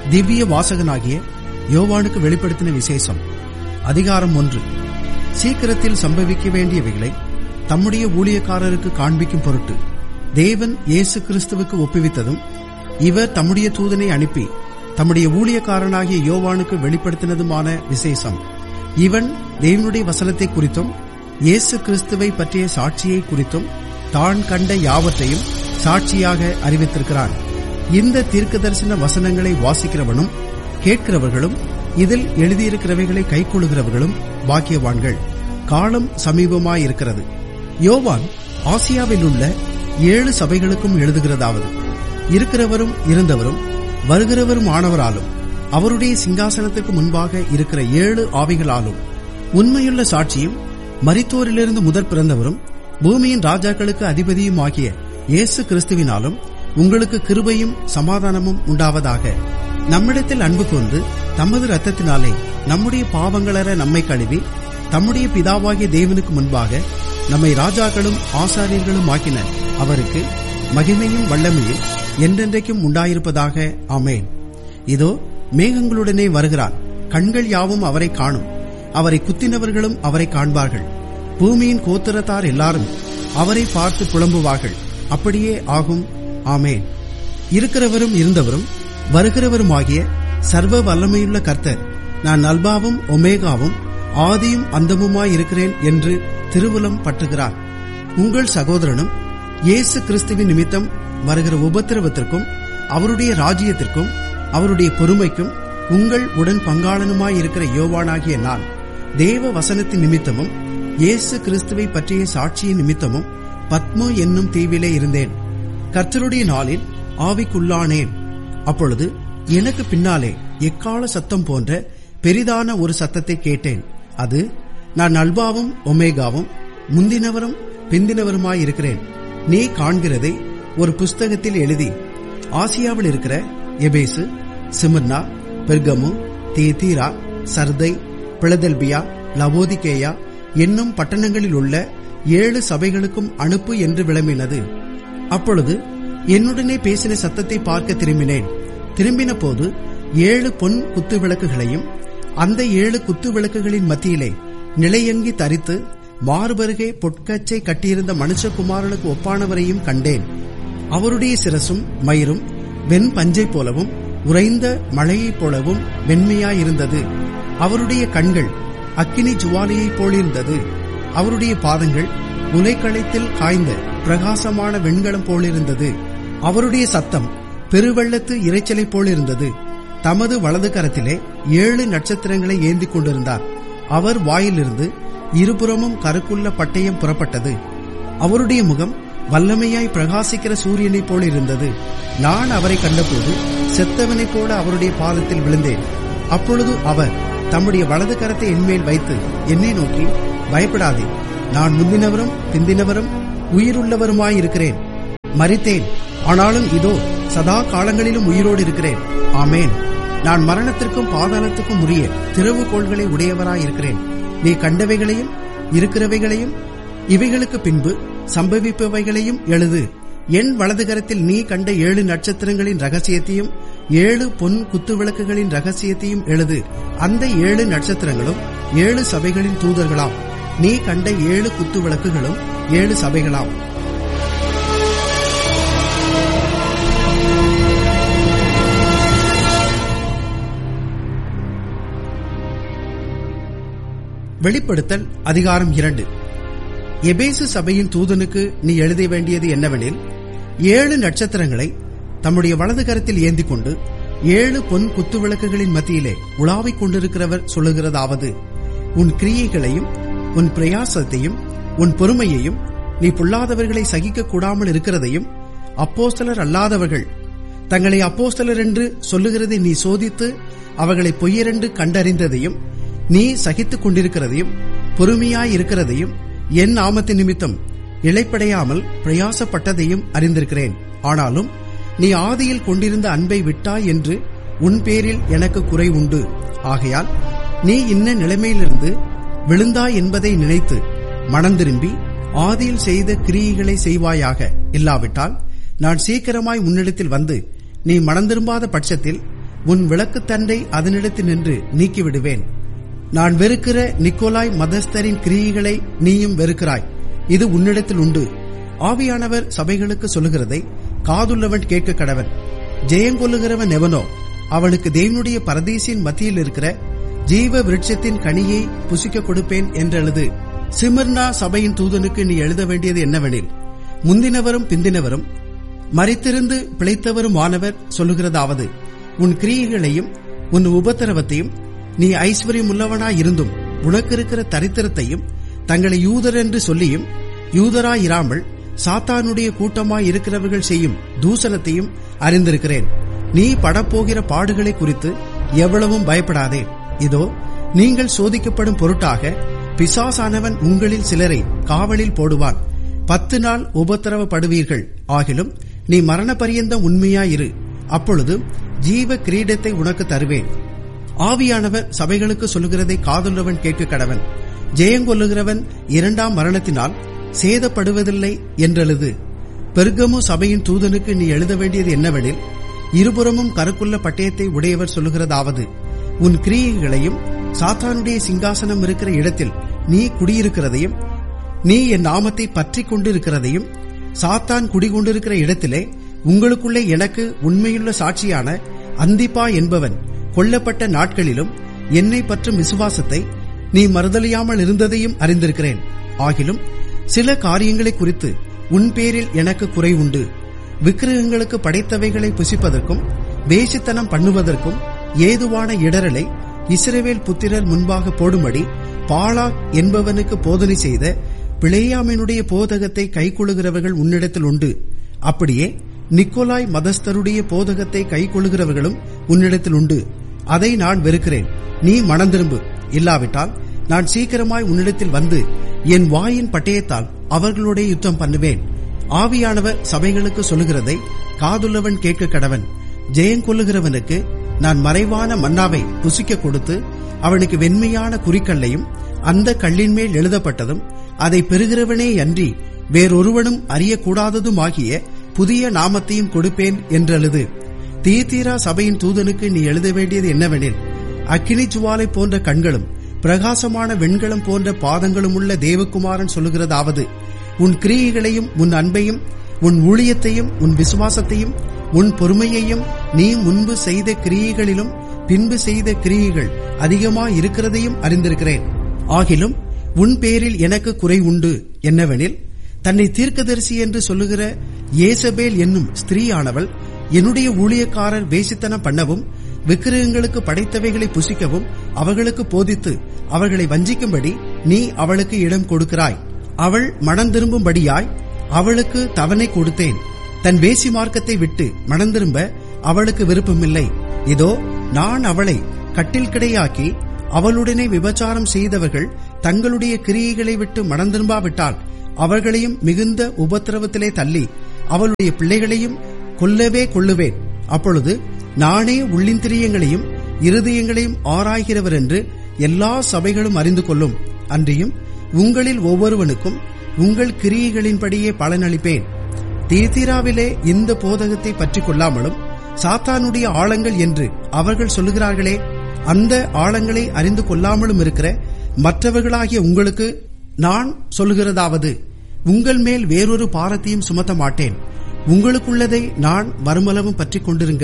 திவ்ய வாசகனாகிய யோவானுக்கு வெளிப்படுத்தின விசேஷம் அதிகாரம் ஒன்று சீக்கிரத்தில் சம்பவிக்க வேண்டியவைகளை தம்முடைய ஊழியக்காரருக்கு காண்பிக்கும் பொருட்டு தேவன் இயேசு கிறிஸ்துவுக்கு ஒப்புவித்ததும் இவர் தம்முடைய தூதனை அனுப்பி தம்முடைய ஊழியக்காரனாகிய யோவானுக்கு வெளிப்படுத்தினதுமான விசேஷம் இவன் தேவனுடைய வசனத்தை குறித்தும் இயேசு கிறிஸ்துவை பற்றிய சாட்சியை குறித்தும் தான் கண்ட யாவற்றையும் சாட்சியாக அறிவித்திருக்கிறான் இந்த தீர்க்கதரிசன வசனங்களை வாசிக்கிறவனும் கேட்கிறவர்களும் இதில் எழுதியிருக்கிறவைகளை கைக்கொள்ளுகிறவர்களும் பாக்கியவான்கள் காலம் சமீபமாயிருக்கிறது யோவான் ஆசியாவில் உள்ள ஏழு சபைகளுக்கும் எழுதுகிறதாவது இருக்கிறவரும் இருந்தவரும் வருகிறவரும் ஆனவராலும் அவருடைய சிங்காசனத்துக்கு முன்பாக இருக்கிற ஏழு ஆவிகளாலும் உண்மையுள்ள சாட்சியும் மரித்தோரிலிருந்து முதற் பிறந்தவரும் பூமியின் ராஜாக்களுக்கு அதிபதியும் ஆகிய இயேசு கிறிஸ்துவினாலும் உங்களுக்கு கிருபையும் சமாதானமும் உண்டாவதாக நம்மிடத்தில் அன்பு கொண்டு தமது ரத்தத்தினாலே நம்முடைய பாவங்களற நம்மை கழுவி தம்முடைய பிதாவாகிய தேவனுக்கு முன்பாக நம்மை ராஜாக்களும் ஆசாரியர்களும் ஆக்கின அவருக்கு மகிமையும் வல்லமையும் என்றென்றைக்கும் உண்டாயிருப்பதாக ஆமேன் இதோ மேகங்களுடனே வருகிறான் கண்கள் யாவும் அவரை காணும் அவரை குத்தினவர்களும் அவரை காண்பார்கள் பூமியின் கோத்திரத்தார் எல்லாரும் அவரை பார்த்து புலம்புவார்கள் அப்படியே ஆகும் ஆமேன் இருக்கிறவரும் இருந்தவரும் வருகிறவருமாகிய சர்வ வல்லமையுள்ள கர்த்தர் நான் அல்பாவும் ஒமேகாவும் ஆதியும் அந்தமுமாயிருக்கிறேன் என்று திருவுலம் பற்றுகிறார் உங்கள் சகோதரனும் இயேசு கிறிஸ்துவின் நிமித்தம் வருகிற உபத்திரவத்திற்கும் அவருடைய ராஜ்யத்திற்கும் அவருடைய பொறுமைக்கும் உங்கள் உடன் பங்காளனுமாயிருக்கிற யோவானாகிய நான் தேவ வசனத்தின் நிமித்தமும் இயேசு கிறிஸ்துவை பற்றிய சாட்சியின் நிமித்தமும் பத்மோ என்னும் தீவிலே இருந்தேன் கர்த்தருடைய நாளில் ஆவிக்குள்ளானேன் அப்பொழுது எனக்கு பின்னாலே எக்கால சத்தம் போன்ற பெரிதான ஒரு சத்தத்தை கேட்டேன் அது நான் அல்பாவும் ஒமேகாவும் முந்தினவரும் பிந்தினவருமாயிருக்கிறேன் நீ காண்கிறதை ஒரு புஸ்தகத்தில் எழுதி ஆசியாவில் இருக்கிற எபேசு சிமர்னா பெர்கமு தேதீரா சர்தை பிளதெல்பியா லவோதிகேயா என்னும் பட்டணங்களில் உள்ள ஏழு சபைகளுக்கும் அனுப்பு என்று விளம்பினது அப்பொழுது என்னுடனே பேசின சத்தத்தை பார்க்க திரும்பினேன் திரும்பின போது ஏழு பொன் குத்து விளக்குகளையும் அந்த ஏழு குத்து விளக்குகளின் மத்தியிலே நிலையங்கி தரித்து மார்பருகே பொற்கச்சை கட்டியிருந்த மனுஷகுமாரனுக்கு ஒப்பானவரையும் கண்டேன் அவருடைய சிரசும் மயிரும் வெண் பஞ்சை போலவும் உறைந்த மழையைப் போலவும் வெண்மையாயிருந்தது அவருடைய கண்கள் அக்கினி ஜுவாலையைப் போலிருந்தது அவருடைய பாதங்கள் உலைக்களத்தில் காய்ந்த பிரகாசமான வெண்கலம் போலிருந்தது அவருடைய சத்தம் பெருவெள்ளத்து இறைச்சலைப் போலிருந்தது தமது வலது கரத்திலே ஏழு நட்சத்திரங்களை ஏந்திக் கொண்டிருந்தார் அவர் வாயிலிருந்து இருபுறமும் கருக்குள்ள பட்டயம் புறப்பட்டது அவருடைய முகம் வல்லமையாய் பிரகாசிக்கிற சூரியனைப் போல இருந்தது நான் அவரை கண்டபோது செத்தவனைப் போல அவருடைய பாதத்தில் விழுந்தேன் அப்பொழுது அவர் தம்முடைய வலது கரத்தை என்மேல் வைத்து என்னை நோக்கி பயப்படாதே நான் முந்தினவரும் பிந்தினவரும் உயிருள்ளவருமாயிருக்கிறேன் மறித்தேன் ஆனாலும் இதோ சதா காலங்களிலும் உயிரோடு இருக்கிறேன் ஆமேன் நான் மரணத்திற்கும் பாதாளத்துக்கும் உரிய திறவுகோள்களை உடையவராயிருக்கிறேன் நீ கண்டவைகளையும் இருக்கிறவைகளையும் இவைகளுக்கு பின்பு சம்பவிப்பவைகளையும் எழுது என் வலதுகரத்தில் நீ கண்ட ஏழு நட்சத்திரங்களின் ரகசியத்தையும் ஏழு பொன் குத்துவிளக்குகளின் ரகசியத்தையும் எழுது அந்த ஏழு நட்சத்திரங்களும் ஏழு சபைகளின் தூதர்களாம் நீ கண்ட ஏழு குத்துவிளக்குகளும் ஏழு சபைகளாம் வெளிப்படுத்தல் அதிகாரம் இரண்டு எபேசு சபையின் தூதனுக்கு நீ எழுத வேண்டியது என்னவெனில் ஏழு நட்சத்திரங்களை தம்முடைய வலது கரத்தில் ஏந்தி கொண்டு ஏழு பொன் குத்துவிளக்குகளின் மத்தியிலே உலாவிக் கொண்டிருக்கிறவர் சொல்லுகிறதாவது உன் கிரியைகளையும் உன் பிரயாசத்தையும் உன் பொறுமையையும் நீ பொல்லாதவர்களை சகிக்க கூடாமல் இருக்கிறதையும் அப்போஸ்தலர் அல்லாதவர்கள் தங்களை அப்போஸ்தலர் என்று சொல்லுகிறதை நீ சோதித்து அவர்களை பொய்யரென்று கண்டறிந்ததையும் நீ சகித்துக் கொண்டிருக்கிறதையும் பொறுமையாயிருக்கிறதையும் என் நாமத்தின் நிமித்தம் இழைப்படையாமல் பிரயாசப்பட்டதையும் அறிந்திருக்கிறேன் ஆனாலும் நீ ஆதியில் கொண்டிருந்த அன்பை விட்டாய் என்று உன் பேரில் எனக்கு குறை உண்டு ஆகையால் நீ இன்ன நிலைமையிலிருந்து விழுந்தாய் என்பதை நினைத்து மனந்திரும்பி ஆதியில் செய்த கிரியைகளை செய்வாயாக இல்லாவிட்டால் நான் சீக்கிரமாய் உன்னிடத்தில் வந்து நீ மனந்திரும்பாத பட்சத்தில் உன் விளக்குத்தண்டை அதனிடத்தில் நின்று நீக்கிவிடுவேன் நான் வெறுக்கிற நிக்கோலாய் மதஸ்தரின் கிரியைகளை நீயும் வெறுக்கிறாய் இது உன்னிடத்தில் உண்டு ஆவியானவர் சபைகளுக்கு சொல்லுகிறதை காதுள்ளவன் கேட்க கடவன் ஜெயங்கொள்ளுகிறவன் எவனோ அவனுக்கு தேவனுடைய பரதேசின் மத்தியில் இருக்கிற ஜீவ விருட்சத்தின் கனியை புசிக்க கொடுப்பேன் என்றெழுது சிமர்னா சபையின் தூதனுக்கு நீ எழுத வேண்டியது என்னவெனில் முந்தினவரும் பிந்தினவரும் மறித்திருந்து பிழைத்தவரும் ஆனவர் சொல்லுகிறதாவது உன் கிரியைகளையும் உன் உபத்திரவத்தையும் நீ ஐஸ்வர்யம் உள்ளவனாய் இருந்தும் உனக்கு இருக்கிற தரித்திரத்தையும் தங்களை யூதர் என்று சொல்லியும் யூதராயிராமல் சாத்தானுடைய கூட்டமாய் இருக்கிறவர்கள் செய்யும் தூசணத்தையும் அறிந்திருக்கிறேன் நீ படப்போகிற பாடுகளை குறித்து எவ்வளவும் பயப்படாதே இதோ நீங்கள் சோதிக்கப்படும் பொருட்டாக பிசாசானவன் உங்களில் சிலரை காவலில் போடுவான் பத்து நாள் உபத்திரவப்படுவீர்கள் ஆகிலும் நீ மரண பரியந்தம் உண்மையாயிரு அப்பொழுது ஜீவ கிரீடத்தை உனக்கு தருவேன் ஆவியானவர் சபைகளுக்கு சொல்லுகிறதை காதுள்ளவன் கேட்க கடவன் ஜெயங்கொல்லுகிறவன் இரண்டாம் மரணத்தினால் சேதப்படுவதில்லை என்றெழுது பெர்கமு சபையின் தூதனுக்கு நீ எழுத வேண்டியது என்னவெனில் இருபுறமும் கருக்குள்ள பட்டயத்தை உடையவர் சொல்லுகிறதாவது உன் கிரியைகளையும் சாத்தானுடைய சிங்காசனம் இருக்கிற இடத்தில் நீ குடியிருக்கிறதையும் நீ என் நாமத்தை பற்றி கொண்டிருக்கிறதையும் சாத்தான் குடிகொண்டிருக்கிற இடத்திலே உங்களுக்குள்ளே எனக்கு உண்மையுள்ள சாட்சியான அந்திப்பா என்பவன் கொல்லப்பட்ட நாட்களிலும் என்னை பற்றும் விசுவாசத்தை நீ மறுதலியாமல் இருந்ததையும் அறிந்திருக்கிறேன் ஆகிலும் சில காரியங்களை குறித்து உன் பேரில் எனக்கு குறை உண்டு விக்கிரகங்களுக்கு படைத்தவைகளை புசிப்பதற்கும் வேசித்தனம் பண்ணுவதற்கும் ஏதுவான இடரலை இஸ்ரவேல் புத்திரர் முன்பாக போடும்படி பாலாக் என்பவனுக்கு போதனை செய்த பிளேயாமினுடைய போதகத்தை கைக்கொள்ளுகிறவர்கள் உன்னிடத்தில் உண்டு அப்படியே நிக்கோலாய் மதஸ்தருடைய போதகத்தை கைக்கொள்ளுகிறவர்களும் உன்னிடத்தில் உண்டு அதை நான் வெறுக்கிறேன் நீ மணந்திரும்பு இல்லாவிட்டால் நான் சீக்கிரமாய் உன்னிடத்தில் வந்து என் வாயின் பட்டயத்தால் அவர்களுடைய யுத்தம் பண்ணுவேன் ஆவியானவர் சபைகளுக்கு சொல்லுகிறதை காதுள்ளவன் கேட்க கடவன் ஜெயங்கொள்ளுகிறவனுக்கு நான் மறைவான மன்னாவை புசிக்க கொடுத்து அவனுக்கு வெண்மையான குறிக்கல்லையும் அந்த கல்லின் மேல் எழுதப்பட்டதும் அதை பெறுகிறவனே அன்றி வேறொருவனும் அறியக்கூடாததுமாகிய புதிய நாமத்தையும் கொடுப்பேன் என்றெழுது தீத்தீரா சபையின் தூதனுக்கு நீ எழுத வேண்டியது என்னவெனில் அக்கினி ஜுவாலை போன்ற கண்களும் பிரகாசமான வெண்கலம் போன்ற பாதங்களும் உள்ள தேவகுமாரன் சொல்லுகிறதாவது உன் கிரியைகளையும் உன் அன்பையும் உன் ஊழியத்தையும் உன் விசுவாசத்தையும் உன் பொறுமையையும் நீ முன்பு செய்த கிரியைகளிலும் பின்பு செய்த கிரியைகள் அதிகமாய் இருக்கிறதையும் அறிந்திருக்கிறேன் ஆகிலும் உன் பேரில் எனக்கு குறை உண்டு என்னவெனில் தன்னை தீர்க்கதரிசி என்று சொல்லுகிற ஏசபேல் என்னும் ஸ்திரீயானவள் என்னுடைய ஊழியக்காரர் வேசித்தனம் பண்ணவும் விக்கிரகங்களுக்கு படைத்தவைகளை புசிக்கவும் அவர்களுக்கு போதித்து அவர்களை வஞ்சிக்கும்படி நீ அவளுக்கு இடம் கொடுக்கிறாய் அவள் மனம் திரும்பும்படியாய் அவளுக்கு தவணை கொடுத்தேன் தன் வேசி மார்க்கத்தை விட்டு மனம் திரும்ப அவளுக்கு விருப்பமில்லை இதோ நான் அவளை கட்டில் கிடையாக்கி அவளுடனே விபச்சாரம் செய்தவர்கள் தங்களுடைய கிரியைகளை விட்டு மனம் திரும்பாவிட்டால் அவர்களையும் மிகுந்த உபத்திரவத்திலே தள்ளி அவளுடைய பிள்ளைகளையும் கொல்லவே கொள்ளுவேன் அப்பொழுது நானே உள்ளிந்திரியங்களையும் இருதயங்களையும் ஆராய்கிறவர் என்று எல்லா சபைகளும் அறிந்து கொள்ளும் அன்றியும் உங்களில் ஒவ்வொருவனுக்கும் உங்கள் கிரியைகளின்படியே பலனளிப்பேன் தீர்த்திராவிலே இந்த போதகத்தை பற்றி கொள்ளாமலும் சாத்தானுடைய ஆழங்கள் என்று அவர்கள் சொல்லுகிறார்களே அந்த ஆழங்களை அறிந்து கொள்ளாமலும் இருக்கிற மற்றவர்களாகிய உங்களுக்கு நான் சொல்லுகிறதாவது உங்கள் மேல் வேறொரு பாரத்தையும் சுமத்த மாட்டேன் உங்களுக்குள்ளதை நான் வருமளவும் பற்றிக் கொண்டிருங்கள்